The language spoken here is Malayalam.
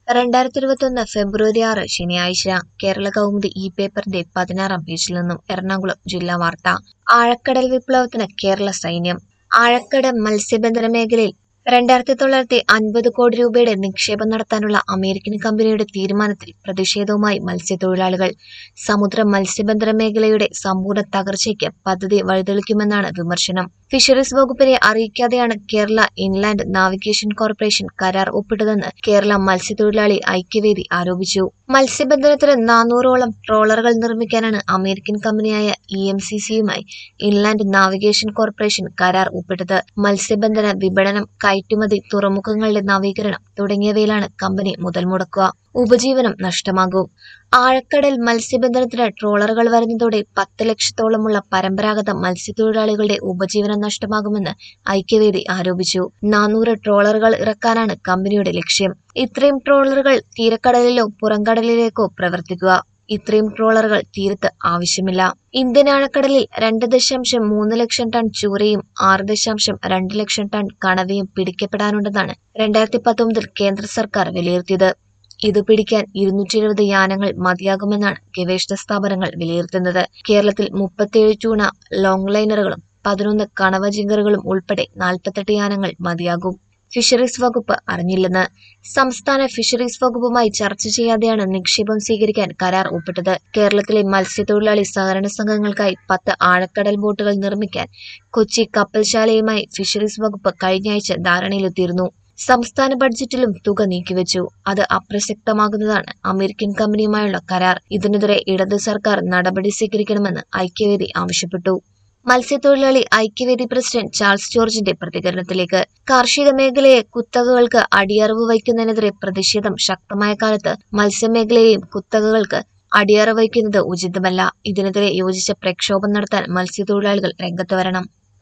രണ്ടായിരത്തി ഇരുപത്തൊന്ന് ഫെബ്രുവരി ആറ് ശനിയാഴ്ച കേരള കൗമുദി ഈ പേപ്പറിന്റെ പതിനാറാം പേജിൽ നിന്നും എറണാകുളം ജില്ലാ വാർത്ത ആഴക്കടൽ വിപ്ലവത്തിന് കേരള സൈന്യം ആഴക്കടൽ മത്സ്യബന്ധന മേഖലയിൽ രണ്ടായിരത്തി തൊള്ളായിരത്തി അൻപത് കോടി രൂപയുടെ നിക്ഷേപം നടത്താനുള്ള അമേരിക്കൻ കമ്പനിയുടെ തീരുമാനത്തിൽ പ്രതിഷേധവുമായി മത്സ്യത്തൊഴിലാളികൾ സമുദ്ര മത്സ്യബന്ധന മേഖലയുടെ സമ്പൂർണ്ണ തകർച്ചയ്ക്ക് പദ്ധതി വഴിതെളിക്കുമെന്നാണ് വിമർശനം ഫിഷറീസ് വകുപ്പിനെ അറിയിക്കാതെയാണ് കേരള ഇൻലാൻഡ് നാവിഗേഷൻ കോർപ്പറേഷൻ കരാർ ഒപ്പിട്ടതെന്ന് കേരള മത്സ്യത്തൊഴിലാളി ഐക്യവേദി ആരോപിച്ചു മത്സ്യബന്ധനത്തിന് നാനൂറോളം ട്രോളറുകൾ നിർമ്മിക്കാനാണ് അമേരിക്കൻ കമ്പനിയായ ഇ എം സി സിയുമായി ഇൻലാൻഡ് നാവിഗേഷൻ കോർപ്പറേഷൻ കരാർ ഒപ്പിട്ടത് മത്സ്യബന്ധന വിപണനം കയറ്റുമതി തുറമുഖങ്ങളുടെ നവീകരണം തുടങ്ങിയവയിലാണ് കമ്പനി മുതൽ മുടക്കുക ഉപജീവനം നഷ്ടമാകും ആഴക്കടൽ മത്സ്യബന്ധനത്തിന് ട്രോളറുകൾ വരുന്നതോടെ പത്ത് ലക്ഷത്തോളമുള്ള പരമ്പരാഗത മത്സ്യത്തൊഴിലാളികളുടെ ഉപജീവനം നഷ്ടമാകുമെന്ന് ഐക്യവേദി ആരോപിച്ചു നാനൂറ് ട്രോളറുകൾ ഇറക്കാനാണ് കമ്പനിയുടെ ലക്ഷ്യം ഇത്രയും ട്രോളറുകൾ തീരക്കടലിലോ പുറംകടലിലേക്കോ പ്രവർത്തിക്കുക ഇത്രയും ട്രോളറുകൾ തീരത്ത് ആവശ്യമില്ല ഇന്ത്യൻ ആഴക്കടലിൽ രണ്ട് ദശാംശം മൂന്ന് ലക്ഷം ടൺ ചൂരയും ആറ് ദശാംശം രണ്ട് ലക്ഷം ടൺ കണവയും പിടിക്കപ്പെടാനുണ്ടെന്നാണ് രണ്ടായിരത്തി പത്തൊമ്പതിൽ കേന്ദ്ര സർക്കാർ വിലയിരുത്തിയത് ഇത് പിടിക്കാൻ ഇരുന്നൂറ്റി എഴുപത് യാനങ്ങൾ മതിയാകുമെന്നാണ് ഗവേഷണ സ്ഥാപനങ്ങൾ വിലയിരുത്തുന്നത് കേരളത്തിൽ മുപ്പത്തിയേഴ് ചൂണ ലോങ് ലൈനറുകളും പതിനൊന്ന് കണവ ജിങ്കറുകളും ഉൾപ്പെടെ നാൽപ്പത്തെട്ട് യാനങ്ങൾ മതിയാകും ഫിഷറീസ് വകുപ്പ് അറിഞ്ഞില്ലെന്ന് സംസ്ഥാന ഫിഷറീസ് വകുപ്പുമായി ചർച്ച ചെയ്യാതെയാണ് നിക്ഷേപം സ്വീകരിക്കാൻ കരാർ ഒപ്പിട്ടത് കേരളത്തിലെ മത്സ്യത്തൊഴിലാളി സഹകരണ സംഘങ്ങൾക്കായി പത്ത് ആഴക്കടൽ ബോട്ടുകൾ നിർമ്മിക്കാൻ കൊച്ചി കപ്പൽശാലയുമായി ഫിഷറീസ് വകുപ്പ് കഴിഞ്ഞയാഴ്ച ധാരണയിലെത്തിയിരുന്നു സംസ്ഥാന ബഡ്ജറ്റിലും തുക നീക്കിവെച്ചു അത് അപ്രസക്തമാകുന്നതാണ് അമേരിക്കൻ കമ്പനിയുമായുള്ള കരാർ ഇതിനെതിരെ ഇടത് സർക്കാർ നടപടി സ്വീകരിക്കണമെന്ന് ഐക്യവേദി ആവശ്യപ്പെട്ടു മത്സ്യത്തൊഴിലാളി ഐക്യവേദി പ്രസിഡന്റ് ചാൾസ് ജോർജിന്റെ പ്രതികരണത്തിലേക്ക് കാർഷിക മേഖലയെ കുത്തകകൾക്ക് അടിയറവ് വയ്ക്കുന്നതിനെതിരെ പ്രതിഷേധം ശക്തമായ കാലത്ത് മത്സ്യമേഖലയെയും കുത്തകകൾക്ക് അടിയറവ് വയ്ക്കുന്നത് ഉചിതമല്ല ഇതിനെതിരെ യോജിച്ച പ്രക്ഷോഭം നടത്താൻ മത്സ്യത്തൊഴിലാളികൾ രംഗത്ത് വരണം